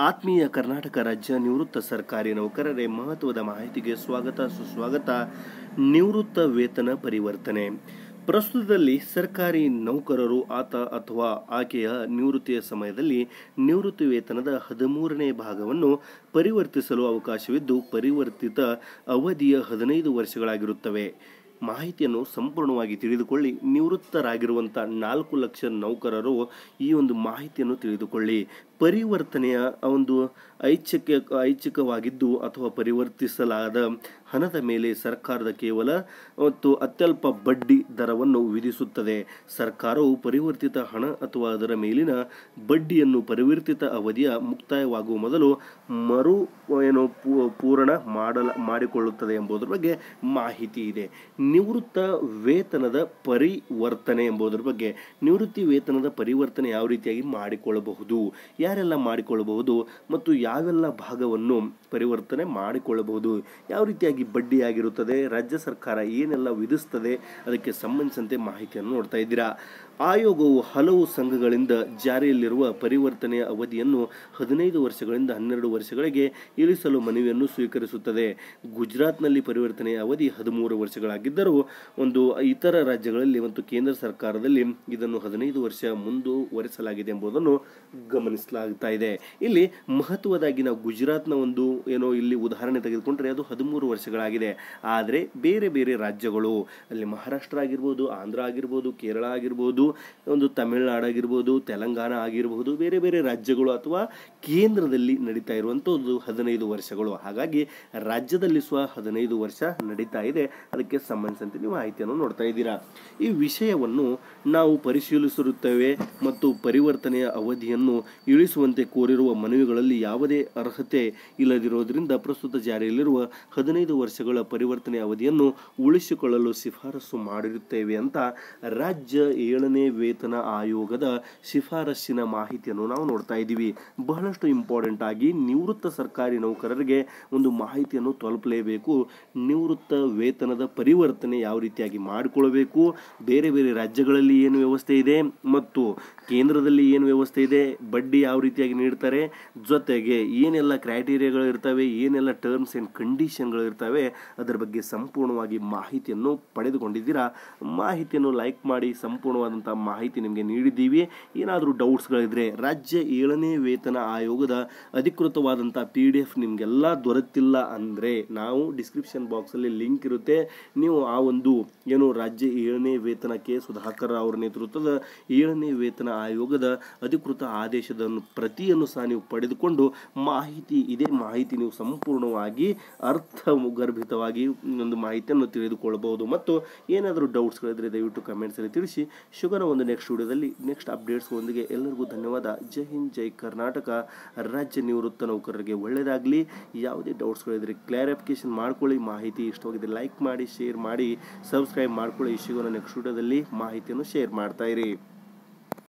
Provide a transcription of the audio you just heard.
ಆತ್ಮೀಯ ಕರ್ನಾಟಕ ರಾಜ್ಯ ನಿವೃತ್ತ ಸರ್ಕಾರಿ ನೌಕರರೇ ಮಹತ್ವದ ಮಾಹಿತಿಗೆ ಸ್ವಾಗತ ಸುಸ್ವಾಗತ ನಿವೃತ್ತ ವೇತನ ಪರಿವರ್ತನೆ ಪ್ರಸ್ತುತದಲ್ಲಿ ಸರ್ಕಾರಿ ನೌಕರರು ಆತ ಅಥವಾ ಆಕೆಯ ನಿವೃತ್ತಿಯ ಸಮಯದಲ್ಲಿ ನಿವೃತ್ತಿ ವೇತನದ ಹದಿಮೂರನೇ ಭಾಗವನ್ನು ಪರಿವರ್ತಿಸಲು ಅವಕಾಶವಿದ್ದು ಪರಿವರ್ತಿತ ಅವಧಿಯ ಹದಿನೈದು ವರ್ಷಗಳಾಗಿರುತ್ತವೆ ಮಾಹಿತಿಯನ್ನು ಸಂಪೂರ್ಣವಾಗಿ ತಿಳಿದುಕೊಳ್ಳಿ ನಿವೃತ್ತರಾಗಿರುವಂಥ ನಾಲ್ಕು ಲಕ್ಷ ನೌಕರರು ಈ ಒಂದು ಮಾಹಿತಿಯನ್ನು ತಿಳಿದುಕೊಳ್ಳಿ ಪರಿವರ್ತನೆಯ ಒಂದು ಐಚ್ಛಿಕ ಐಚ್ಛಿಕವಾಗಿದ್ದು ಅಥವಾ ಪರಿವರ್ತಿಸಲಾದ ಹಣದ ಮೇಲೆ ಸರ್ಕಾರದ ಕೇವಲ ಮತ್ತು ಅತ್ಯಲ್ಪ ಬಡ್ಡಿ ದರವನ್ನು ವಿಧಿಸುತ್ತದೆ ಸರ್ಕಾರವು ಪರಿವರ್ತಿತ ಹಣ ಅಥವಾ ಅದರ ಮೇಲಿನ ಬಡ್ಡಿಯನ್ನು ಪರಿವರ್ತಿತ ಅವಧಿಯ ಮುಕ್ತಾಯವಾಗುವ ಮೊದಲು ಮರು ಏನು ಪೂ- ಪೂರ್ಣ ಮಾಡಲ ಮಾಡಿಕೊಳ್ಳುತ್ತದೆ ಎಂಬುದರ ಬಗ್ಗೆ ಮಾಹಿತಿ ಇದೆ ನಿವೃತ್ತ ವೇತನದ ಪರಿವರ್ತನೆ ಎಂಬುದರ ಬಗ್ಗೆ ನಿವೃತ್ತಿ ವೇತನದ ಪರಿವರ್ತನೆ ಯಾವ ರೀತಿಯಾಗಿ ಮಾಡಿಕೊಳ್ಳಬಹುದು ಯಾರೆಲ್ಲ ಮಾಡಿಕೊಳ್ಳಬಹುದು ಮತ್ತು ಯಾವೆಲ್ಲ ಭಾಗವನ್ನು ಪರಿವರ್ತನೆ ಮಾಡಿಕೊಳ್ಳಬಹುದು ಯಾವ ರೀತಿಯಾಗಿ ಬಡ್ಡಿ ಆಗಿರುತ್ತದೆ ರಾಜ್ಯ ಸರ್ಕಾರ ಏನೆಲ್ಲ ವಿಧಿಸ್ತದೆ ಅದಕ್ಕೆ ಸಂಬಂಧಿಸಿದಂತೆ ಮಾಹಿತಿಯನ್ನು ನೋಡ್ತಾ ಇದ್ದೀರಾ ಆಯೋಗವು ಹಲವು ಸಂಘಗಳಿಂದ ಜಾರಿಯಲ್ಲಿರುವ ಪರಿವರ್ತನೆಯ ಅವಧಿಯನ್ನು ಹದಿನೈದು ವರ್ಷಗಳಿಂದ ಹನ್ನೆರಡು ವರ್ಷಗಳಿಗೆ ಇಳಿಸಲು ಮನವಿಯನ್ನು ಸ್ವೀಕರಿಸುತ್ತದೆ ಗುಜರಾತ್ನಲ್ಲಿ ಪರಿವರ್ತನೆಯ ಅವಧಿ ಹದಿಮೂರು ವರ್ಷಗಳಾಗಿದ್ದರೂ ಒಂದು ಇತರ ರಾಜ್ಯಗಳಲ್ಲಿ ಮತ್ತು ಕೇಂದ್ರ ಸರ್ಕಾರದಲ್ಲಿ ಇದನ್ನು ಹದಿನೈದು ವರ್ಷ ಮುಂದುವರಿಸಲಾಗಿದೆ ಎಂಬುದನ್ನು ಗಮನಿಸಲಾಗ್ತಾ ಇದೆ ಇಲ್ಲಿ ಮಹತ್ವದಾಗಿ ನಾವು ಗುಜರಾತ್ನ ಒಂದು ಏನೋ ಇಲ್ಲಿ ಉದಾಹರಣೆ ತೆಗೆದುಕೊಂಡ್ರೆ ಅದು ಹದಿಮೂರು ವರ್ಷಗಳಾಗಿದೆ ಆದರೆ ಬೇರೆ ಬೇರೆ ರಾಜ್ಯಗಳು ಅಲ್ಲಿ ಮಹಾರಾಷ್ಟ್ರ ಆಗಿರ್ಬೋದು ಆಂಧ್ರ ಆಗಿರ್ಬೋದು ಕೇರಳ ಆಗಿರ್ಬೋದು ಒಂದು ತಮಿಳುನಾಡು ಆಗಿರ್ಬೋದು ತೆಲಂಗಾಣ ಆಗಿರಬಹುದು ಬೇರೆ ಬೇರೆ ರಾಜ್ಯಗಳು ಅಥವಾ ಕೇಂದ್ರದಲ್ಲಿ ನಡೀತಾ ಇರುವಂಥದ್ದು ಹದಿನೈದು ವರ್ಷಗಳು ಹಾಗಾಗಿ ರಾಜ್ಯದಲ್ಲಿ ಸಹ ಹದಿನೈದು ವರ್ಷ ನಡೀತಾ ಇದೆ ಅದಕ್ಕೆ ಸಂಬಂಧಿಸಿದಂತೆ ನೀವು ಮಾಹಿತಿಯನ್ನು ನೋಡ್ತಾ ಇದ್ದೀರಾ ಈ ವಿಷಯವನ್ನು ನಾವು ಪರಿಶೀಲಿಸಿರುತ್ತೇವೆ ಮತ್ತು ಪರಿವರ್ತನೆಯ ಅವಧಿಯನ್ನು ಇಳಿಸುವಂತೆ ಕೋರಿರುವ ಮನವಿಗಳಲ್ಲಿ ಯಾವುದೇ ಅರ್ಹತೆ ಇಲ್ಲದಿರುವುದರಿಂದ ಪ್ರಸ್ತುತ ಜಾರಿಯಲ್ಲಿರುವ ಹದಿನೈದು ವರ್ಷಗಳ ಪರಿವರ್ತನೆ ಅವಧಿಯನ್ನು ಉಳಿಸಿಕೊಳ್ಳಲು ಶಿಫಾರಸು ಮಾಡಿರುತ್ತೇವೆ ಅಂತ ರಾಜ್ಯ ಏಳನೇ ವೇತನ ಆಯೋಗದ ಶಿಫಾರಸ್ಸಿನ ಮಾಹಿತಿಯನ್ನು ನಾವು ನೋಡ್ತಾ ಇದ್ದೀವಿ ಬಹಳಷ್ಟು ಇಂಪಾರ್ಟೆಂಟ್ ಆಗಿ ನಿವೃತ್ತ ಸರ್ಕಾರಿ ನೌಕರರಿಗೆ ಒಂದು ಮಾಹಿತಿಯನ್ನು ತಲುಪಲೇಬೇಕು ನಿವೃತ್ತ ವೇತನದ ಪರಿವರ್ತನೆ ಯಾವ ರೀತಿಯಾಗಿ ಮಾಡಿಕೊಳ್ಳಬೇಕು ಬೇರೆ ಬೇರೆ ರಾಜ್ಯಗಳಲ್ಲಿ ಏನು ವ್ಯವಸ್ಥೆ ಇದೆ ಮತ್ತು ಕೇಂದ್ರದಲ್ಲಿ ಏನು ವ್ಯವಸ್ಥೆ ಇದೆ ಬಡ್ಡಿ ಯಾವ ರೀತಿಯಾಗಿ ನೀಡ್ತಾರೆ ಜೊತೆಗೆ ಏನೆಲ್ಲ ಕ್ರೈಟೀರಿಯಾಗಳು ಇರ್ತವೆ ಏನೆಲ್ಲ ಟರ್ಮ್ಸ್ ಆ್ಯಂಡ್ ಕಂಡೀಷನ್ಗಳು ಇರ್ತವೆ ಅದರ ಬಗ್ಗೆ ಸಂಪೂರ್ಣವಾಗಿ ಮಾಹಿತಿಯನ್ನು ಪಡೆದುಕೊಂಡಿದ್ದೀರಾ ಮಾಹಿತಿಯನ್ನು ಲೈಕ್ ಮಾಡಿ ಸಂಪೂರ್ಣವಾದಂಥ ಮಾಹಿತಿ ನಿಮಗೆ ನೀಡಿದ್ದೀವಿ ಏನಾದರೂ ಡೌಟ್ಸ್ಗಳಿದ್ರೆ ರಾಜ್ಯ ಏಳನೇ ವೇತನ ಆಯೋಗದ ಅಧಿಕೃತವಾದಂಥ ಪಿ ಡಿ ಎಫ್ ನಿಮಗೆಲ್ಲ ದೊರೆತಿಲ್ಲ ಅಂದರೆ ನಾವು ಡಿಸ್ಕ್ರಿಪ್ಷನ್ ಬಾಕ್ಸಲ್ಲಿ ಲಿಂಕ್ ಇರುತ್ತೆ ನೀವು ಆ ಒಂದು ಏನು ರಾಜ್ಯ ಏಳನೇ ವೇತನಕ್ಕೆ ಸುಧಾಕರ್ ಅವರ ನೇತೃತ್ವದ ಏಳನೇ ವೇತನ ಆಯೋಗದ ಅಧಿಕೃತ ಆದೇಶದ ಪ್ರತಿಯನ್ನು ಸಹ ನೀವು ಪಡೆದುಕೊಂಡು ಮಾಹಿತಿ ಇದೇ ಮಾಹಿತಿ ನೀವು ಸಂಪೂರ್ಣವಾಗಿ ಅರ್ಥಗರ್ಭಿತವಾಗಿ ಒಂದು ಮಾಹಿತಿಯನ್ನು ತಿಳಿದುಕೊಳ್ಳಬಹುದು ಮತ್ತು ಏನಾದರೂ ಡೌಟ್ಸ್ಗಳಿದ್ರೆ ದಯವಿಟ್ಟು ಕಮೆಂಟ್ಸಲ್ಲಿ ತಿಳಿಸಿ ಶುಗರ ಒಂದು ನೆಕ್ಸ್ಟ್ ವಿಡಿಯೋದಲ್ಲಿ ನೆಕ್ಸ್ಟ್ ಅಪ್ಡೇಟ್ಸ್ಗಳೊಂದಿಗೆ ಎಲ್ಲರಿಗೂ ಧನ್ಯವಾದ ಜೈ ಹಿಂದ್ ಜೈ ಕರ್ನಾಟಕ ರಾಜ್ಯ ನಿವೃತ್ತ ನೌಕರರಿಗೆ ಒಳ್ಳೆಯದಾಗಲಿ ಯಾವುದೇ ಡೌಟ್ಸ್ಗಳಿದ್ರೆ ಕ್ಲಾರಿಫಿಕೇಶನ್ ಮಾಡ್ಕೊಳ್ಳಿ ಮಾಹಿತಿ ಇಷ್ಟವಾಗಿದೆ ಲೈಕ್ ಮಾಡಿ ಶೇರ್ ಮಾಡಿ ಸಬ್ಸ್ಕ್ರೈಬ್ ಮಾಡ್ಕೊಳ್ಳಿ ಶುಗರ ನೆಕ್ಸ್ಟ್ ವಿಡಿಯೋದಲ್ಲಿ ಮಾಹಿತಿಯನ್ನು ಶೇರ್ ಮಾಡ್ತಾ ಇರಿ